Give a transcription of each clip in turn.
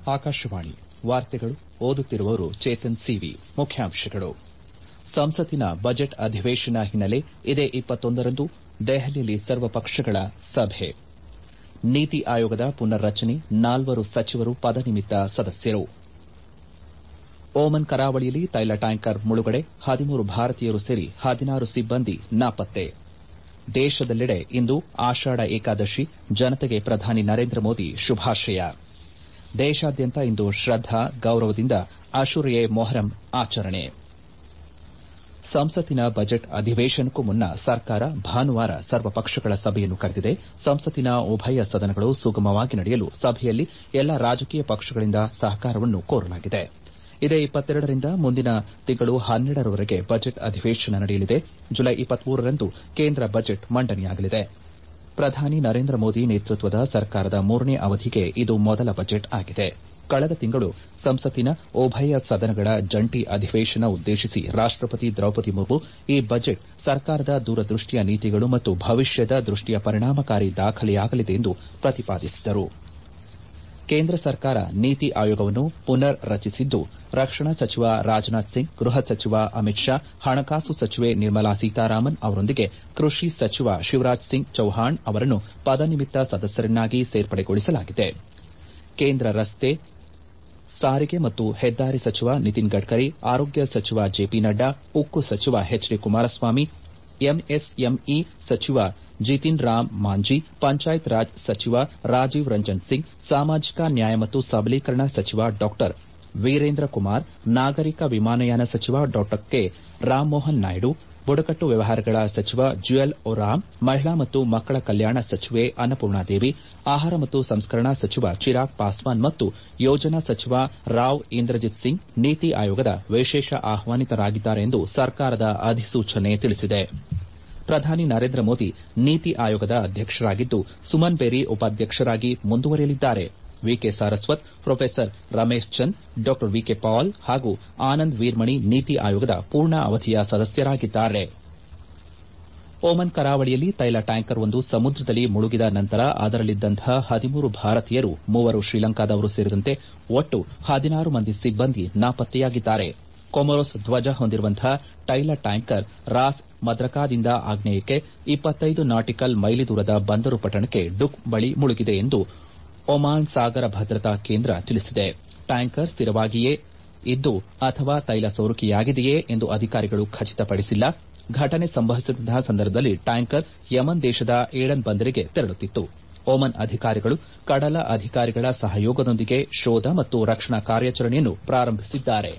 ಆಕಾಶವಾಣಿ ವಾರ್ತೆಗಳು ಓದುತ್ತಿರುವವರು ಚೇತನ್ ಸಿವಿ ಮುಖ್ಯಾಂಶಗಳು ಸಂಸತ್ತಿನ ಬಜೆಟ್ ಅಧಿವೇಶನ ಹಿನ್ನೆಲೆ ಇದೇ ರಂದು ದೆಹಲಿಯಲ್ಲಿ ಸರ್ವಪಕ್ಷಗಳ ಸಭೆ ನೀತಿ ಆಯೋಗದ ಪುನರ್ ರಚನೆ ನಾಲ್ವರು ಸಚಿವರು ಪದನಿಮಿತ್ತ ಸದಸ್ಯರು ಓಮನ್ ಕರಾವಳಿಯಲ್ಲಿ ತೈಲ ಟ್ಯಾಂಕರ್ ಮುಳುಗಡೆ ಹದಿಮೂರು ಭಾರತೀಯರು ಸೇರಿ ಹದಿನಾರು ಸಿಬ್ಬಂದಿ ನಾಪತ್ತೆ ದೇಶದೆಲ್ಲೆಡೆ ಇಂದು ಆಷಾಢ ಏಕಾದಶಿ ಜನತೆಗೆ ಪ್ರಧಾನಿ ನರೇಂದ್ರ ಮೋದಿ ಶುಭಾಶಯ ದೇಶಾದ್ಯಂತ ಇಂದು ಶ್ರದ್ದಾ ಗೌರವದಿಂದ ಅಶುರಾ ಎ ಮೊಹರಂ ಆಚರಣೆ ಸಂಸತ್ತಿನ ಬಜೆಟ್ ಅಧಿವೇಶನಕ್ಕೂ ಮುನ್ನ ಸರ್ಕಾರ ಭಾನುವಾರ ಸರ್ವಪಕ್ಷಗಳ ಸಭೆಯನ್ನು ಕರೆದಿದೆ ಸಂಸತ್ತಿನ ಉಭಯ ಸದನಗಳು ಸುಗಮವಾಗಿ ನಡೆಯಲು ಸಭೆಯಲ್ಲಿ ಎಲ್ಲಾ ರಾಜಕೀಯ ಪಕ್ಷಗಳಿಂದ ಸಹಕಾರವನ್ನು ಕೋರಲಾಗಿದೆ ಇದೇ ರಿಂದ ಮುಂದಿನ ತಿಂಗಳು ಹನ್ನೆರಡರವರೆಗೆ ಬಜೆಟ್ ಅಧಿವೇಶನ ನಡೆಯಲಿದೆ ಜುಲೈ ರಂದು ಕೇಂದ್ರ ಬಜೆಟ್ ಮಂಡನೆಯಾಗಲಿದೆ ಪ್ರಧಾನಿ ನರೇಂದ್ರ ಮೋದಿ ನೇತೃತ್ವದ ಸರ್ಕಾರದ ಮೂರನೇ ಅವಧಿಗೆ ಇದು ಮೊದಲ ಬಜೆಟ್ ಆಗಿದೆ ಕಳೆದ ತಿಂಗಳು ಸಂಸತ್ತಿನ ಉಭಯ ಸದನಗಳ ಜಂಟಿ ಅಧಿವೇಶನ ಉದ್ದೇಶಿಸಿ ರಾಷ್ಟಪತಿ ದ್ರೌಪದಿ ಮುರ್ಮು ಈ ಬಜೆಟ್ ಸರ್ಕಾರದ ದೂರದೃಷ್ಟಿಯ ನೀತಿಗಳು ಮತ್ತು ಭವಿಷ್ಯದ ದೃಷ್ಟಿಯ ಪರಿಣಾಮಕಾರಿ ದಾಖಲೆಯಾಗಲಿದೆ ಎಂದು ಪ್ರತಿಪಾದಿಸಿದರು ಕೇಂದ್ರ ಸರ್ಕಾರ ನೀತಿ ಆಯೋಗವನ್ನು ಪುನರ್ ರಚಿಸಿದ್ದು ರಕ್ಷಣಾ ಸಚಿವ ರಾಜನಾಥ್ ಸಿಂಗ್ ಗೃಹ ಸಚಿವ ಅಮಿತ್ ಶಾ ಹಣಕಾಸು ಸಚಿವೆ ನಿರ್ಮಲಾ ಸೀತಾರಾಮನ್ ಅವರೊಂದಿಗೆ ಕೃಷಿ ಸಚಿವ ಶಿವರಾಜ್ ಸಿಂಗ್ ಚೌಹಾಣ್ ಅವರನ್ನು ಪದನಿಮಿತ್ತ ಸದಸ್ಯರನ್ನಾಗಿ ಸೇರ್ಪಡೆಗೊಳಿಸಲಾಗಿದೆ ಕೇಂದ್ರ ರಸ್ತೆ ಸಾರಿಗೆ ಮತ್ತು ಹೆದ್ದಾರಿ ಸಚಿವ ನಿತಿನ್ ಗಡ್ಕರಿ ಆರೋಗ್ಯ ಸಚಿವ ಜೆಪಿ ನಡ್ಡಾ ಉಕ್ಕು ಸಚಿವ ಎಚ್ ಡಿ ಕುಮಾರಸ್ವಾಮಿ ಎಂಎಸ್ಎಂಇ ಸಚಿವ ಜಿತಿನ್ ರಾಮ್ ಮಾಂಜಿ ಪಂಚಾಯತ್ ರಾಜ್ ಸಚಿವ ರಾಜೀವ್ ರಂಜನ್ ಸಿಂಗ್ ಸಾಮಾಜಿಕ ನ್ಯಾಯ ಮತ್ತು ಸಬಲೀಕರಣ ಸಚಿವ ಡಾ ವೀರೇಂದ್ರ ಕುಮಾರ್ ನಾಗರಿಕ ವಿಮಾನಯಾನ ಸಚಿವ ಡಾ ಕೆ ರಾಮ್ಮೋಹನ್ ನಾಯ್ಡು ಬುಡಕಟ್ಟು ವ್ಯವಹಾರಗಳ ಸಚಿವ ಜುಯಲ್ ಓರಾಮ್ ಮಹಿಳಾ ಮತ್ತು ಮಕ್ಕಳ ಕಲ್ಯಾಣ ಸಚಿವೆ ಅನ್ನಪೂರ್ಣಾದೇವಿ ಆಹಾರ ಮತ್ತು ಸಂಸ್ಕರಣಾ ಸಚಿವ ಚಿರಾಗ್ ಪಾಸ್ವಾನ್ ಮತ್ತು ಯೋಜನಾ ಸಚಿವ ರಾವ್ ಇಂದ್ರಜಿತ್ ಸಿಂಗ್ ನೀತಿ ಆಯೋಗದ ವಿಶೇಷ ಆಹ್ವಾನಿತರಾಗಿದ್ದಾರೆ ಎಂದು ಸರ್ಕಾರದ ಅಧಿಸೂಚನೆ ತಿಳಿಸಿದೆ ಪ್ರಧಾನಿ ನರೇಂದ್ರ ಮೋದಿ ನೀತಿ ಆಯೋಗದ ಅಧ್ಯಕ್ಷರಾಗಿದ್ದು ಸುಮನ್ ಬೇರಿ ಉಪಾಧ್ಯಕ್ಷರಾಗಿ ಮುಂದುವರಿಯಲಿದ್ದಾರೆ ವಿಕೆ ಸಾರಸ್ವತ್ ಪ್ರೊಫೆಸರ್ ರಮೇಶ್ ಚಂದ್ ಡಾ ವಿಕೆ ಪಾಲ್ ಹಾಗೂ ಆನಂದ್ ವೀರ್ಮಣಿ ನೀತಿ ಆಯೋಗದ ಪೂರ್ಣ ಅವಧಿಯ ಸದಸ್ಯರಾಗಿದ್ದಾರೆ ಓಮನ್ ಕರಾವಳಿಯಲ್ಲಿ ತೈಲ ಟ್ಯಾಂಕರ್ ಒಂದು ಸಮುದ್ರದಲ್ಲಿ ಮುಳುಗಿದ ನಂತರ ಅದರಲ್ಲಿದ್ದಂತಹ ಹದಿಮೂರು ಭಾರತೀಯರು ಮೂವರು ಶ್ರೀಲಂಕಾದವರು ಸೇರಿದಂತೆ ಒಟ್ಟು ಹದಿನಾರು ಮಂದಿ ಸಿಬ್ಬಂದಿ ನಾಪತ್ತೆಯಾಗಿದ್ದಾರೆ ಕೊಮೊರೊಸ್ ಧ್ವಜ ಹೊಂದಿರುವಂತಹ ತೈಲ ಟ್ಯಾಂಕರ್ ರಾಸ್ ಮದ್ರಕಾದಿಂದ ಆಗ್ನೇಯಕ್ಕೆ ಇಪ್ಪತ್ತೈದು ನಾಟಿಕಲ್ ಮೈಲಿ ದೂರದ ಬಂದರು ಪಟ್ಟಣಕ್ಕೆ ಡುಕ್ ಬಳಿ ಮುಳುಗಿದೆ ಎಂದು ಒಮಾನ್ ಸಾಗರ ಭದ್ರತಾ ಕೇಂದ್ರ ತಿಳಿಸಿದೆ ಟ್ಯಾಂಕರ್ ಸ್ಥಿರವಾಗಿಯೇ ಇದ್ದು ಅಥವಾ ತೈಲ ಸೋರಿಕೆಯಾಗಿದೆಯೇ ಎಂದು ಅಧಿಕಾರಿಗಳು ಖಚಿತಪಡಿಸಿಲ್ಲ ಘಟನೆ ಸಂಭವಿಸಿದಂತಹ ಸಂದರ್ಭದಲ್ಲಿ ಟ್ಯಾಂಕರ್ ಯಮನ್ ದೇಶದ ಏಡನ್ ಬಂದರಿಗೆ ತೆರಳುತ್ತಿತ್ತು ಓಮನ್ ಅಧಿಕಾರಿಗಳು ಕಡಲ ಅಧಿಕಾರಿಗಳ ಸಹಯೋಗದೊಂದಿಗೆ ಶೋಧ ಮತ್ತು ರಕ್ಷಣಾ ಕಾರ್ಯಾಚರಣೆಯನ್ನು ಪ್ರಾರಂಭಿಸಿದ್ದಾರೆ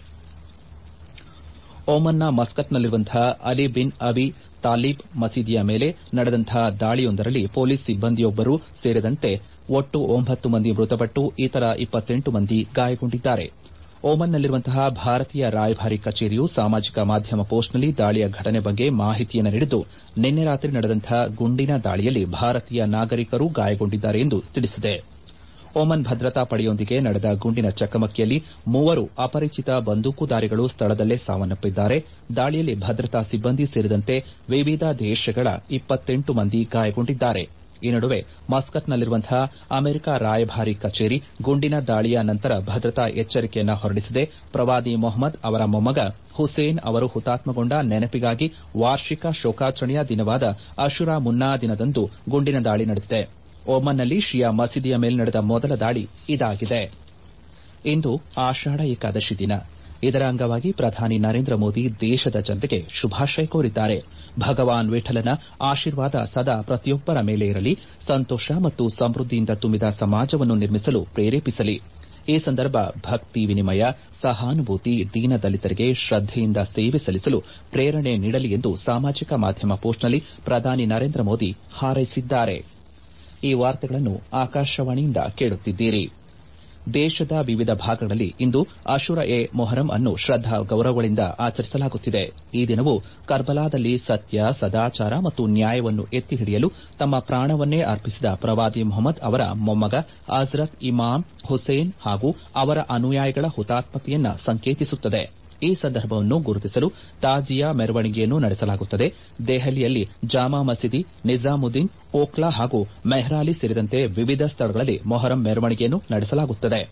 ಓಮನ್ನ ಮಸ್ಕತ್ನಲ್ಲಿರುವಂತಹ ಅಲಿ ಬಿನ್ ಅಬಿ ತಾಲೀಬ್ ಮಸೀದಿಯ ಮೇಲೆ ನಡೆದಂತಹ ದಾಳಿಯೊಂದರಲ್ಲಿ ಪೊಲೀಸ್ ಸಿಬ್ಬಂದಿಯೊಬ್ಬರು ಸೇರಿದಂತೆ ಒಟ್ಟು ಒಂಬತ್ತು ಮಂದಿ ಮೃತಪಟ್ಟು ಇತರ ಇಪ್ಪತ್ತೆಂಟು ಮಂದಿ ಗಾಯಗೊಂಡಿದ್ದಾರೆ ಓಮನ್ನಲ್ಲಿರುವಂತಹ ಭಾರತೀಯ ರಾಯಭಾರಿ ಕಚೇರಿಯು ಸಾಮಾಜಿಕ ಮಾಧ್ಯಮ ಪೋಸ್ಟ್ನಲ್ಲಿ ದಾಳಿಯ ಘಟನೆ ಬಗ್ಗೆ ಮಾಹಿತಿಯನ್ನು ನೀಡಿದ್ದು ನಿನ್ನೆ ರಾತ್ರಿ ನಡೆದಂತಹ ಗುಂಡಿನ ದಾಳಿಯಲ್ಲಿ ಭಾರತೀಯ ನಾಗರಿಕರೂ ಗಾಯಗೊಂಡಿದ್ದಾರೆ ಎಂದು ತಿಳಿಸಿದೆ ಓಮನ್ ಭದ್ರತಾ ಪಡೆಯೊಂದಿಗೆ ನಡೆದ ಗುಂಡಿನ ಚಕಮಕಿಯಲ್ಲಿ ಮೂವರು ಅಪರಿಚಿತ ಬಂದೂಕುದಾರಿಗಳು ಸ್ಥಳದಲ್ಲೇ ಸಾವನ್ನಪ್ಪಿದ್ದಾರೆ ದಾಳಿಯಲ್ಲಿ ಭದ್ರತಾ ಸಿಬ್ಬಂದಿ ಸೇರಿದಂತೆ ವಿವಿಧ ದೇಶಗಳ ಇಪ್ಪತ್ತೆಂಟು ಮಂದಿ ಗಾಯಗೊಂಡಿದ್ದಾರೆ ಈ ನಡುವೆ ಮಸ್ಕತ್ನಲ್ಲಿರುವಂತಹ ಅಮೆರಿಕ ರಾಯಭಾರಿ ಕಚೇರಿ ಗುಂಡಿನ ದಾಳಿಯ ನಂತರ ಭದ್ರತಾ ಎಚ್ಚರಿಕೆಯನ್ನು ಹೊರಡಿಸಿದೆ ಪ್ರವಾದಿ ಮೊಹಮ್ಮದ್ ಅವರ ಮೊಮ್ಮಗ ಹುಸೇನ್ ಅವರು ಹುತಾತ್ಮಗೊಂಡ ನೆನಪಿಗಾಗಿ ವಾರ್ಷಿಕ ಶೋಕಾಚರಣೆಯ ದಿನವಾದ ಅಶುರಾ ಮುನ್ನಾ ದಿನದಂದು ಗುಂಡಿನ ದಾಳಿ ನಡೆದಿದೆ ಓಮನ್ನಲ್ಲಿ ಶಿಯಾ ಮಸೀದಿಯ ಮೇಲೆ ನಡೆದ ಮೊದಲ ದಾಳಿ ಇದಾಗಿದೆ ಇಂದು ಆಷಾಢ ಏಕಾದಶಿ ದಿನ ಇದರ ಅಂಗವಾಗಿ ಪ್ರಧಾನಿ ನರೇಂದ್ರ ಮೋದಿ ದೇಶದ ಜನತೆಗೆ ಶುಭಾಶಯ ಕೋರಿದ್ದಾರೆ ಭಗವಾನ್ ವಿಠಲನ ಆಶೀರ್ವಾದ ಸದಾ ಪ್ರತಿಯೊಬ್ಬರ ಮೇಲೆ ಇರಲಿ ಸಂತೋಷ ಮತ್ತು ಸಮೃದ್ದಿಯಿಂದ ತುಂಬಿದ ಸಮಾಜವನ್ನು ನಿರ್ಮಿಸಲು ಪ್ರೇರೇಪಿಸಲಿ ಈ ಸಂದರ್ಭ ಭಕ್ತಿ ವಿನಿಮಯ ಸಹಾನುಭೂತಿ ದೀನದಲಿತರಿಗೆ ಶ್ರದ್ದೆಯಿಂದ ಸೇವೆ ಸಲ್ಲಿಸಲು ಪ್ರೇರಣೆ ನೀಡಲಿ ಎಂದು ಸಾಮಾಜಿಕ ಮಾಧ್ಯಮ ಪೋಸ್ಟ್ನಲ್ಲಿ ಪ್ರಧಾನಿ ನರೇಂದ್ರ ಮೋದಿ ಹಾರೈಸಿದ್ದಾರೆ ಈ ವಾರ್ತೆಗಳನ್ನು ಆಕಾಶವಾಣಿಯಿಂದ ಕೇಳುತ್ತಿದ್ದೀರಿ ದೇಶದ ವಿವಿಧ ಭಾಗಗಳಲ್ಲಿ ಇಂದು ಅಶುರಾ ಎ ಮೊಹರಂ ಅನ್ನು ಶ್ರದ್ದಾ ಗೌರವಗಳಿಂದ ಆಚರಿಸಲಾಗುತ್ತಿದೆ ಈ ದಿನವು ಕರ್ಬಲಾದಲ್ಲಿ ಸತ್ಯ ಸದಾಚಾರ ಮತ್ತು ನ್ಯಾಯವನ್ನು ಎತ್ತಿ ಹಿಡಿಯಲು ತಮ್ಮ ಪ್ರಾಣವನ್ನೇ ಅರ್ಪಿಸಿದ ಪ್ರವಾದಿ ಮೊಹಮ್ಮದ್ ಅವರ ಮೊಮ್ಮಗ ಹಜರತ್ ಇಮಾಮ್ ಹುಸೇನ್ ಹಾಗೂ ಅವರ ಅನುಯಾಯಿಗಳ ಹುತಾತ್ಮತೆಯನ್ನ ಸಂಕೇತಿಸುತ್ತದೆ ಈ ಸಂದರ್ಭವನ್ನು ಗುರುತಿಸಲು ತಾಜಿಯಾ ಮೆರವಣಿಗೆಯನ್ನು ನಡೆಸಲಾಗುತ್ತದೆ ದೆಹಲಿಯಲ್ಲಿ ಜಾಮಾ ಮಸೀದಿ ನಿಜಾಮುದ್ದೀನ್ ಓಕ್ಲಾ ಹಾಗೂ ಮೆಹ್ರಾಲಿ ಸೇರಿದಂತೆ ವಿವಿಧ ಸ್ಥಳಗಳಲ್ಲಿ ಮೊಹರಂ ಮೆರವಣಿಗೆಯನ್ನು ನಡೆಸಲಾಗುತ್ತದೆ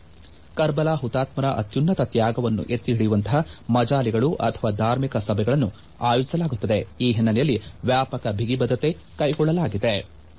ಕರ್ಬಲಾ ಹುತಾತ್ಮರ ಅತ್ಯುನ್ನತ ತ್ಯಾಗವನ್ನು ಎತ್ತಿ ಹಿಡಿಯುವಂತಹ ಮಜಾಲಿಗಳು ಅಥವಾ ಧಾರ್ಮಿಕ ಸಭೆಗಳನ್ನು ಆಯೋಜಿಸಲಾಗುತ್ತದೆ ಈ ಹಿನ್ನೆಲೆಯಲ್ಲಿ ವ್ಯಾಪಕ ಬಿಗಿಭದ್ರತೆ ಕೈಗೊಳ್ಳಲಾಗಿದೆ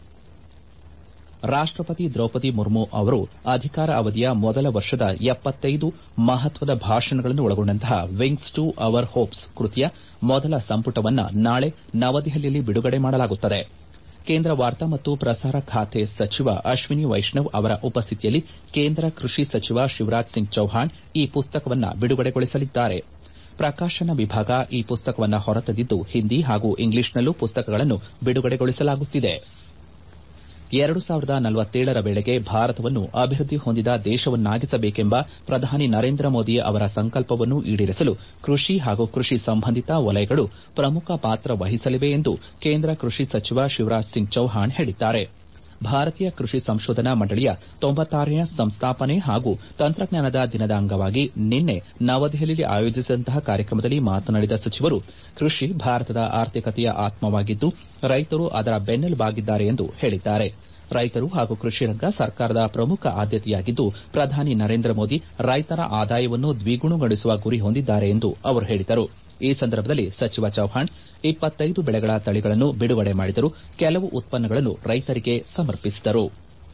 ರಾಷ್ಟಪತಿ ದ್ರೌಪದಿ ಮುರ್ಮು ಅವರು ಅಧಿಕಾರ ಅವಧಿಯ ಮೊದಲ ವರ್ಷದ ಎಪ್ಪತ್ತೈದು ಮಹತ್ವದ ಭಾಷಣಗಳನ್ನು ಒಳಗೊಂಡಂತಹ ವಿಂಗ್ಸ್ ಟು ಅವರ್ ಹೋಪ್ಸ್ ಕೃತಿಯ ಮೊದಲ ಸಂಪುಟವನ್ನು ನಾಳೆ ನವದೆಹಲಿಯಲ್ಲಿ ಬಿಡುಗಡೆ ಮಾಡಲಾಗುತ್ತದೆ ಕೇಂದ್ರ ವಾರ್ತಾ ಮತ್ತು ಪ್ರಸಾರ ಖಾತೆ ಸಚಿವ ಅಶ್ವಿನಿ ವೈಷ್ಣವ್ ಅವರ ಉಪಸ್ಥಿತಿಯಲ್ಲಿ ಕೇಂದ್ರ ಕೃಷಿ ಸಚಿವ ಶಿವರಾಜ್ ಸಿಂಗ್ ಚೌಹಾಣ್ ಈ ಪುಸ್ತಕವನ್ನು ಬಿಡುಗಡೆಗೊಳಿಸಲಿದ್ದಾರೆ ಪ್ರಕಾಶನ ವಿಭಾಗ ಈ ಪುಸ್ತಕವನ್ನು ಹೊರತಂದಿದ್ದು ಹಿಂದಿ ಹಾಗೂ ಇಂಗ್ಲಿಷ್ನಲ್ಲೂ ಪುಸ್ತಕಗಳನ್ನು ಬಿಡುಗಡೆಗೊಳಿಸಲಾಗುತ್ತಿದೆ ಎರಡು ಸಾವಿರದ ನಲವತ್ತೇಳರ ವೇಳೆಗೆ ಭಾರತವನ್ನು ಅಭಿವೃದ್ಧಿ ಹೊಂದಿದ ದೇಶವನ್ನಾಗಿಸಬೇಕೆಂಬ ಪ್ರಧಾನಿ ನರೇಂದ್ರ ಮೋದಿ ಅವರ ಸಂಕಲ್ಪವನ್ನು ಈಡೇರಿಸಲು ಕೃಷಿ ಹಾಗೂ ಕೃಷಿ ಸಂಬಂಧಿತ ವಲಯಗಳು ಪ್ರಮುಖ ಪಾತ್ರ ವಹಿಸಲಿವೆ ಎಂದು ಕೇಂದ್ರ ಕೃಷಿ ಸಚಿವ ಶಿವರಾಜ್ ಸಿಂಗ್ ಚೌಹಾಣ್ ಹೇಳಿದ್ದಾರೆ ಭಾರತೀಯ ಕೃಷಿ ಸಂಶೋಧನಾ ಮಂಡಳಿಯ ತೊಂಬತ್ತಾರನೇ ಸಂಸ್ಥಾಪನೆ ಹಾಗೂ ತಂತ್ರಜ್ಞಾನದ ದಿನದ ಅಂಗವಾಗಿ ನಿನ್ನೆ ನವದೆಹಲಿಯಲ್ಲಿ ಆಯೋಜಿಸಿದಂತಹ ಕಾರ್ಯಕ್ರಮದಲ್ಲಿ ಮಾತನಾಡಿದ ಸಚಿವರು ಕೃಷಿ ಭಾರತದ ಆರ್ಥಿಕತೆಯ ಆತ್ಮವಾಗಿದ್ದು ರೈತರು ಅದರ ಬೆನ್ನೆಲುಬಾಗಿದ್ದಾರೆ ಎಂದು ಹೇಳಿದ್ದಾರೆ ರೈತರು ಹಾಗೂ ಕೃಷಿ ರಂಗ ಸರ್ಕಾರದ ಪ್ರಮುಖ ಆದ್ಯತೆಯಾಗಿದ್ದು ಪ್ರಧಾನಿ ನರೇಂದ್ರ ಮೋದಿ ರೈತರ ಆದಾಯವನ್ನು ದ್ವಿಗುಣಗೊಳಿಸುವ ಗುರಿ ಹೊಂದಿದ್ದಾರೆ ಎಂದು ಅವರು ಹೇಳಿದರು ಈ ಸಂದರ್ಭದಲ್ಲಿ ಸಚಿವ ಚೌಹಾಣ್ ಇಪ್ಪತ್ತೈದು ಬೆಳೆಗಳ ತಳಿಗಳನ್ನು ಬಿಡುಗಡೆ ಮಾಡಿದರು ಕೆಲವು ಉತ್ಪನ್ನಗಳನ್ನು ರೈತರಿಗೆ ಸಮರ್ಪಿಸಿದರು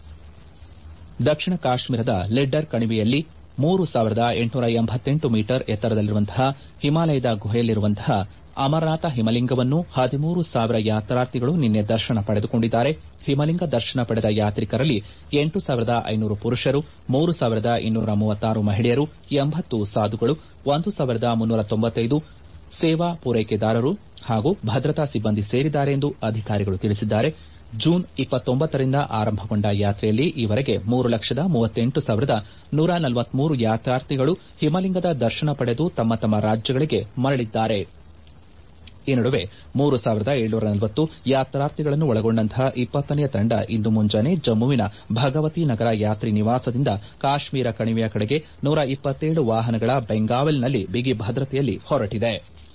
ದಕ್ಷಿಣ ಕಾಶ್ಮೀರದ ಲಿಡ್ಡರ್ ಕಣಿವೆಯಲ್ಲಿ ಮೂರು ಸಾವಿರದ ಎಂಟುನೂರ ಎಂಬತ್ತೆಂಟು ಮೀಟರ್ ಎತ್ತರದಲ್ಲಿರುವಂತಹ ಹಿಮಾಲಯದ ಗುಹೆಯಲ್ಲಿರುವಂತಹ ಅಮರನಾಥ ಹಿಮಲಿಂಗವನ್ನು ಹದಿಮೂರು ಸಾವಿರ ಯಾತ್ರಾರ್ಥಿಗಳು ನಿನ್ನೆ ದರ್ಶನ ಪಡೆದುಕೊಂಡಿದ್ದಾರೆ ಹಿಮಲಿಂಗ ದರ್ಶನ ಪಡೆದ ಯಾತ್ರಿಕರಲ್ಲಿ ಎಂಟು ಸಾವಿರದ ಐನೂರು ಪುರುಷರು ಮೂರು ಸಾವಿರದ ಇನ್ನೂರ ಮೂವತ್ತಾರು ಮಹಿಳೆಯರು ಎಂಬತ್ತು ಸಾಧುಗಳು ಒಂದು ಸಾವಿರದ ಮುನ್ನೂರ ತೊಂಬತ್ತೈದು ಸೇವಾ ಪೂರೈಕೆದಾರರು ಹಾಗೂ ಭದ್ರತಾ ಸಿಬ್ಬಂದಿ ಸೇರಿದ್ದಾರೆ ಎಂದು ಅಧಿಕಾರಿಗಳು ತಿಳಿಸಿದ್ದಾರೆ ಜೂನ್ ಇಪ್ಪತ್ತೊಂಬತ್ತರಿಂದ ಆರಂಭಗೊಂಡ ಯಾತ್ರೆಯಲ್ಲಿ ಈವರೆಗೆ ಮೂರು ಲಕ್ಷದ ಮೂವತ್ತೆಂಟು ಸಾವಿರದ ನೂರ ನಲವತ್ಮೂರು ಯಾತ್ರಾರ್ಥಿಗಳು ಹಿಮಲಿಂಗದ ದರ್ಶನ ಪಡೆದು ತಮ್ಮ ತಮ್ಮ ರಾಜ್ಯಗಳಿಗೆ ಮರಳಿದ್ದಾರೆ ಈ ನಡುವೆ ಮೂರು ಸಾವಿರದ ಏಳ್ನೂರ ನಲವತ್ತು ಯಾತ್ರಾರ್ಥಿಗಳನ್ನು ಒಳಗೊಂಡಂತಹ ಇಪ್ಪತ್ತನೆಯ ತಂಡ ಇಂದು ಮುಂಜಾನೆ ಜಮ್ಮುವಿನ ಭಗವತಿ ನಗರ ಯಾತ್ರಿ ನಿವಾಸದಿಂದ ಕಾಶ್ಮೀರ ಕಣಿವೆಯ ಕಡೆಗೆ ನೂರ ಇಪ್ಪತ್ತೇಳು ವಾಹನಗಳ ಬೆಂಗಾವಲ್ನಲ್ಲಿ ಬಿಗಿ ಭದ್ರತೆಯಲ್ಲಿ ಹೊರಟಿದೆ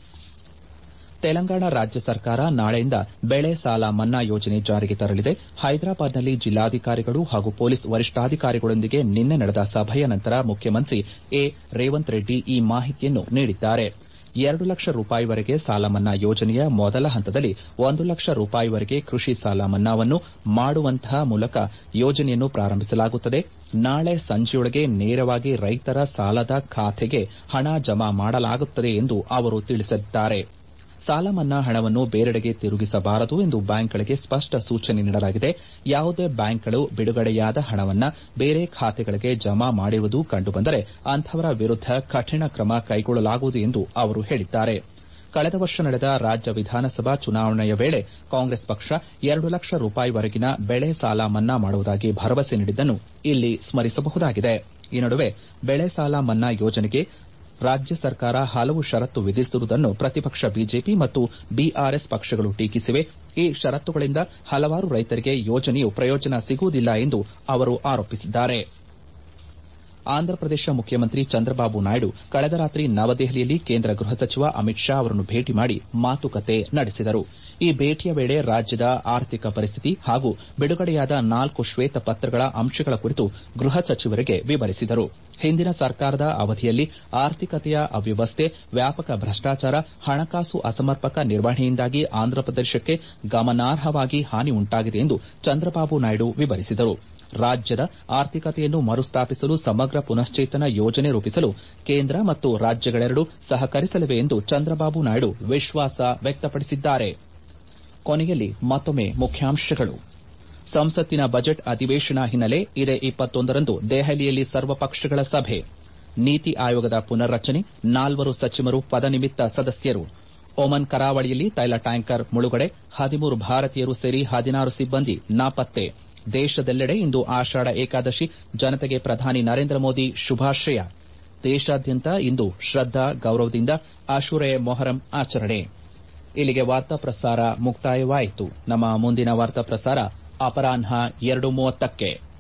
ತೆಲಂಗಾಣ ರಾಜ್ಯ ಸರ್ಕಾರ ನಾಳೆಯಿಂದ ಬೆಳೆ ಸಾಲ ಮನ್ನಾ ಯೋಜನೆ ಜಾರಿಗೆ ತರಲಿದೆ ಹೈದರಾಬಾದ್ನಲ್ಲಿ ಜಿಲ್ಲಾಧಿಕಾರಿಗಳು ಹಾಗೂ ಪೊಲೀಸ್ ವರಿಷ್ಠಾಧಿಕಾರಿಗಳೊಂದಿಗೆ ನಿನ್ನೆ ನಡೆದ ಸಭೆಯ ನಂತರ ಮುಖ್ಯಮಂತ್ರಿ ಎ ರೇವಂತ್ ರೆಡ್ಡಿ ಈ ಮಾಹಿತಿಯನ್ನು ನೀಡಿದ್ದಾರೆ ಎರಡು ಲಕ್ಷ ರೂಪಾಯಿವರೆಗೆ ಸಾಲ ಮನ್ನಾ ಯೋಜನೆಯ ಮೊದಲ ಹಂತದಲ್ಲಿ ಒಂದು ಲಕ್ಷ ರೂಪಾಯಿವರೆಗೆ ಕೃಷಿ ಸಾಲ ಮನ್ನಾವನ್ನು ಮಾಡುವಂತಹ ಮೂಲಕ ಯೋಜನೆಯನ್ನು ಪ್ರಾರಂಭಿಸಲಾಗುತ್ತದೆ ನಾಳೆ ಸಂಜೆಯೊಳಗೆ ನೇರವಾಗಿ ರೈತರ ಸಾಲದ ಖಾತೆಗೆ ಹಣ ಜಮಾ ಮಾಡಲಾಗುತ್ತದೆ ಎಂದು ಅವರು ತಿಳಿಸಿದ್ದಾರೆ ಸಾಲ ಮನ್ನಾ ಹಣವನ್ನು ಬೇರೆಡೆಗೆ ತಿರುಗಿಸಬಾರದು ಎಂದು ಬ್ಯಾಂಕ್ಗಳಿಗೆ ಸ್ಪಷ್ಟ ಸೂಚನೆ ನೀಡಲಾಗಿದೆ ಯಾವುದೇ ಬ್ಯಾಂಕ್ಗಳು ಬಿಡುಗಡೆಯಾದ ಹಣವನ್ನು ಬೇರೆ ಖಾತೆಗಳಿಗೆ ಜಮಾ ಮಾಡಿರುವುದು ಕಂಡುಬಂದರೆ ಅಂಥವರ ವಿರುದ್ದ ಕಠಿಣ ಕ್ರಮ ಕೈಗೊಳ್ಳಲಾಗುವುದು ಎಂದು ಅವರು ಹೇಳಿದ್ದಾರೆ ಕಳೆದ ವರ್ಷ ನಡೆದ ರಾಜ್ಯ ವಿಧಾನಸಭಾ ಚುನಾವಣೆಯ ವೇಳೆ ಕಾಂಗ್ರೆಸ್ ಪಕ್ಷ ಎರಡು ಲಕ್ಷ ರೂಪಾಯಿವರೆಗಿನ ಬೆಳೆ ಸಾಲ ಮನ್ನಾ ಮಾಡುವುದಾಗಿ ಭರವಸೆ ನೀಡಿದ್ದನ್ನು ಇಲ್ಲಿ ಸ್ಮರಿಸಬಹುದಾಗಿದೆ ಈ ನಡುವೆ ಬೆಳೆ ಸಾಲ ಮನ್ನಾ ಯೋಜನೆಗೆ ರಾಜ್ಯ ಸರ್ಕಾರ ಹಲವು ಷರತ್ತು ವಿಧಿಸಿರುವುದನ್ನು ಪ್ರತಿಪಕ್ಷ ಬಿಜೆಪಿ ಮತ್ತು ಬಿಆರ್ಎಸ್ ಪಕ್ಷಗಳು ಟೀಕಿಸಿವೆ ಈ ಷರತ್ತುಗಳಿಂದ ಹಲವಾರು ರೈತರಿಗೆ ಯೋಜನೆಯು ಪ್ರಯೋಜನ ಸಿಗುವುದಿಲ್ಲ ಎಂದು ಅವರು ಆರೋಪಿಸಿದ್ದಾರೆ ಆಂಧ್ರಪ್ರದೇಶ ಮುಖ್ಯಮಂತ್ರಿ ಚಂದ್ರಬಾಬು ನಾಯ್ಡು ಕಳೆದ ರಾತ್ರಿ ನವದೆಹಲಿಯಲ್ಲಿ ಕೇಂದ್ರ ಗೃಹ ಸಚಿವ ಅಮಿತ್ ಶಾ ಅವರನ್ನು ಭೇಟಿ ಮಾಡಿ ಮಾತುಕತೆ ನಡೆಸಿದರು ಈ ಭೇಟಿಯ ವೇಳೆ ರಾಜ್ಯದ ಆರ್ಥಿಕ ಪರಿಸ್ಥಿತಿ ಹಾಗೂ ಬಿಡುಗಡೆಯಾದ ನಾಲ್ಕು ಶ್ವೇತಪತ್ರಗಳ ಅಂಶಗಳ ಕುರಿತು ಗೃಹ ಸಚಿವರಿಗೆ ವಿವರಿಸಿದರು ಹಿಂದಿನ ಸರ್ಕಾರದ ಅವಧಿಯಲ್ಲಿ ಆರ್ಥಿಕತೆಯ ಅವ್ಯವಸ್ಥೆ ವ್ಯಾಪಕ ಭ್ರಷ್ಟಾಚಾರ ಹಣಕಾಸು ಅಸಮರ್ಪಕ ನಿರ್ವಹಣೆಯಿಂದಾಗಿ ಆಂಧ್ರಪ್ರದೇಶಕ್ಕೆ ಗಮನಾರ್ಹವಾಗಿ ಹಾನಿ ಉಂಟಾಗಿದೆ ಎಂದು ಚಂದ್ರಬಾಬು ನಾಯ್ಡು ವಿವರಿಸಿದರು ರಾಜ್ಯದ ಆರ್ಥಿಕತೆಯನ್ನು ಮರುಸ್ಥಾಪಿಸಲು ಸಮಗ್ರ ಪುನಶ್ಚೇತನ ಯೋಜನೆ ರೂಪಿಸಲು ಕೇಂದ್ರ ಮತ್ತು ರಾಜ್ಯಗಳೆರಡೂ ಸಹಕರಿಸಲಿವೆ ಎಂದು ಚಂದ್ರಬಾಬು ನಾಯ್ಡು ವಿಶ್ವಾಸ ವ್ಯಕ್ತಪಡಿಸಿದ್ದಾರೆ ಕೊನೆಯಲ್ಲಿ ಮತ್ತೊಮ್ಮೆ ಮುಖ್ಯಾಂಶಗಳು ಸಂಸತ್ತಿನ ಬಜೆಟ್ ಅಧಿವೇಶನ ಹಿನ್ನೆಲೆ ಇದೇ ಇಪ್ಪತ್ತೊಂದರಂದು ದೆಹಲಿಯಲ್ಲಿ ಸರ್ವಪಕ್ಷಗಳ ಸಭೆ ನೀತಿ ಆಯೋಗದ ಪುನರ್ರಚನೆ ನಾಲ್ವರು ಸಚಿವರು ಪದನಿಮಿತ್ತ ಸದಸ್ಯರು ಒಮನ್ ಕರಾವಳಿಯಲ್ಲಿ ತೈಲ ಟ್ಯಾಂಕರ್ ಮುಳುಗಡೆ ಹದಿಮೂರು ಭಾರತೀಯರು ಸೇರಿ ಹದಿನಾರು ಸಿಬ್ಬಂದಿ ನಾಪತ್ತೆ ದೇಶದೆಲ್ಲೆಡೆ ಇಂದು ಆಷಾಢ ಏಕಾದಶಿ ಜನತೆಗೆ ಪ್ರಧಾನಿ ನರೇಂದ್ರ ಮೋದಿ ಶುಭಾಶಯ ದೇಶಾದ್ಯಂತ ಇಂದು ಶ್ರದ್ದಾ ಗೌರವದಿಂದ ಆಶೂರೆ ಮೊಹರಂ ಆಚರಣೆ ಇಲ್ಲಿಗೆ ವಾರ್ತಾ ಪ್ರಸಾರ ಮುಕ್ತಾಯವಾಯಿತು ನಮ್ಮ ಮುಂದಿನ ವಾರ್ತಾ ಪ್ರಸಾರ ಅಪರಾಹ್ನ ಎರಡು ಮೂವತ್ತಕ್ಕೆ